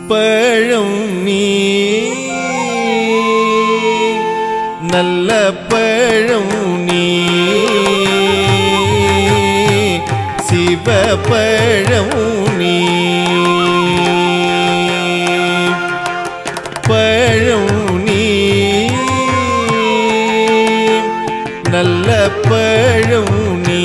பழம் நீ நல்ல பழம் நீ சிவ பழம் நீ பழம் நீ நல்ல பழம் நீ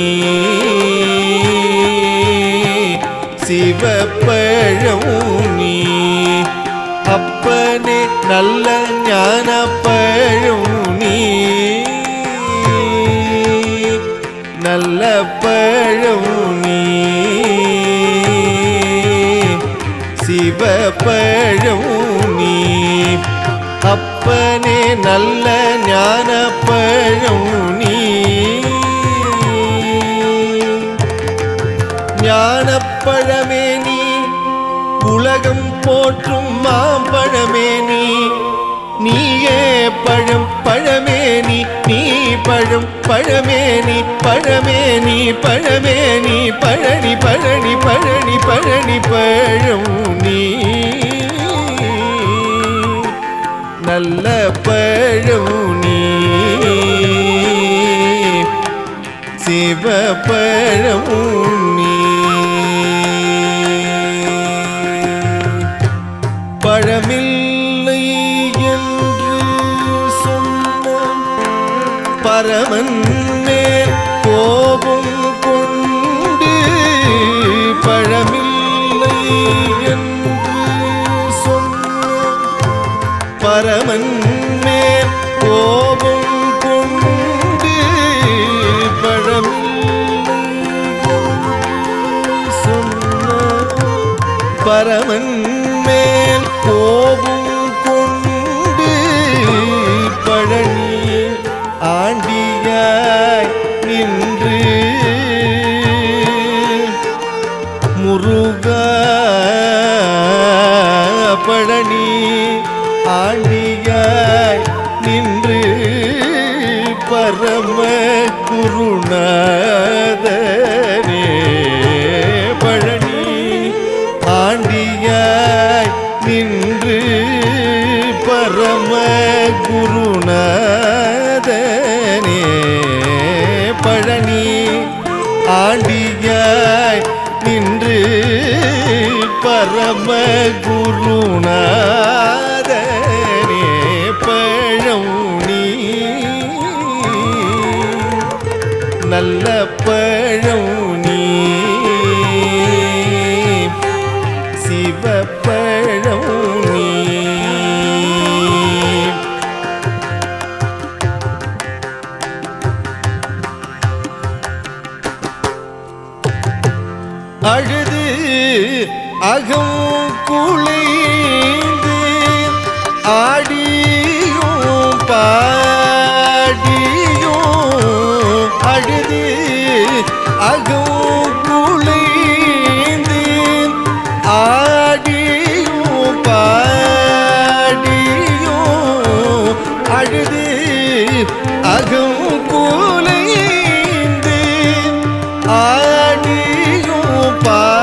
சிவ பழம் நீ அப்பனே நல்ல ஞான பழம் நீ நல்ல பழம் நீ சிவ பழம் நீ அப்பனே நல்ல ஞான பழம் நீ ஞானப்பழமே நீ உலகம் போற்றும் மாம்பழமே நீ நீயே பழம் பழமே நீ நீ பழம் பழமே நீ பழமே நீ பழமே நீ பழனி பழனி பழனி பழனி பழம் நீ நல்ல பழம் நீ சிவ பழம் நீ பழமில்லை என்று சொன்ன பரமன் மேல் கோபம் கொண்டு பழமில்லை என்று சொன்ன பரமன் மேல் கோபம் கொண்டு பழமில்லை என்று சொன்ன பரமன் மேல் கோபம் கொண்டு பழனி ஆண்டியாய் நின்று முருகா பழனி ஆண்டியாய் நின்று பரம குருநாதனே பழனி ஆண்டியாய் நின்று பரம குருநாதனே பழனி ஆண்டியாய் நின்று பரம குருநாதனே பழம் நீ நல்ல பழம் நீ சிவ பழம் நீ அழுது அகம் குழைந்து ஆடியும் பாடியும் அழுது அகம் குழைந்து ஆடியும் பாடியும் அழுது அகம் குலைந்து ஆடியும்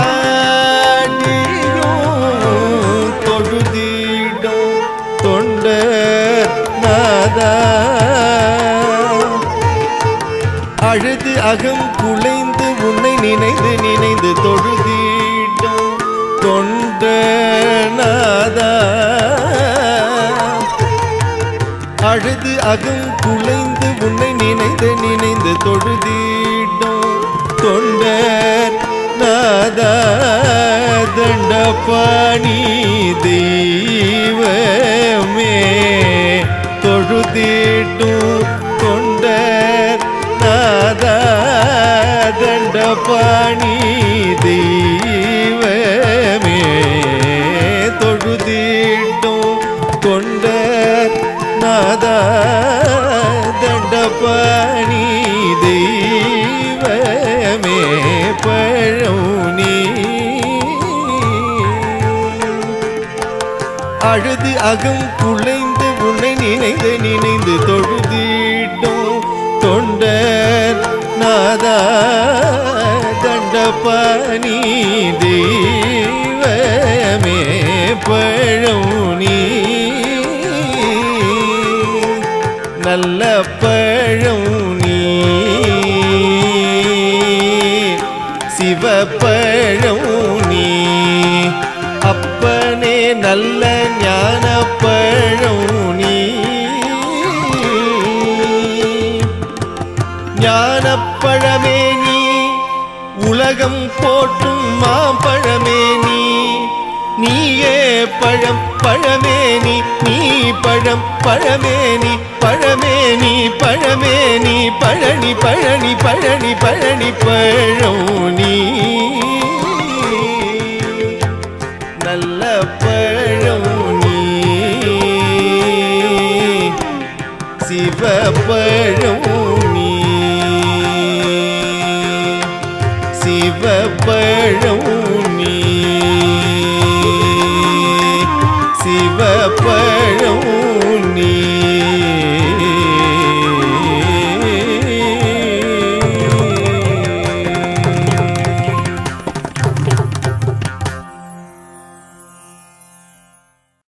பாடியும் தொழுதிடும் தொண்ட நாதா அழுது அகம் குலைந்து உன்னை நினைந்து நினைந்து தொழுதிடும் தொண்ட நாதா அழுது அகம் குலைந்து உன்னை நினைந்து நினைந்து தொழுதிடும் தொண்டர் நாதா தண்டபாணி தெய்வமே தொழுதிடும் தொண்டர் நாதா தண்டபாணி தெய்வமே தொழுதிடும் தொண்டர் நாதா தண்டபாணி தெய்வமே பழம் நீ அழுது அகம் குலைந்து உன்னை நினைந்து நினைந்து தொழுதிடும் தொண்டர் நாதா தண்டபாணி தெய்வமே பழம் பழம் நீ சிவப்பழம் நீ அப்பனே நல்ல ஞான பழம் நீ ஞானப்பழமே நீ உலகம் போற்றும் மாம்பழமே நீ நீயே பழம் பழமே நீ நீ பழம் பழமே நீ பழமே நீ பழமே நீ பழனி பழனி பழனி பழனி பழம் நீ நல்ல பழம் நீ சிவப்பழம் நீ சிவப்பழம் நீ சிவப்பழம் நீ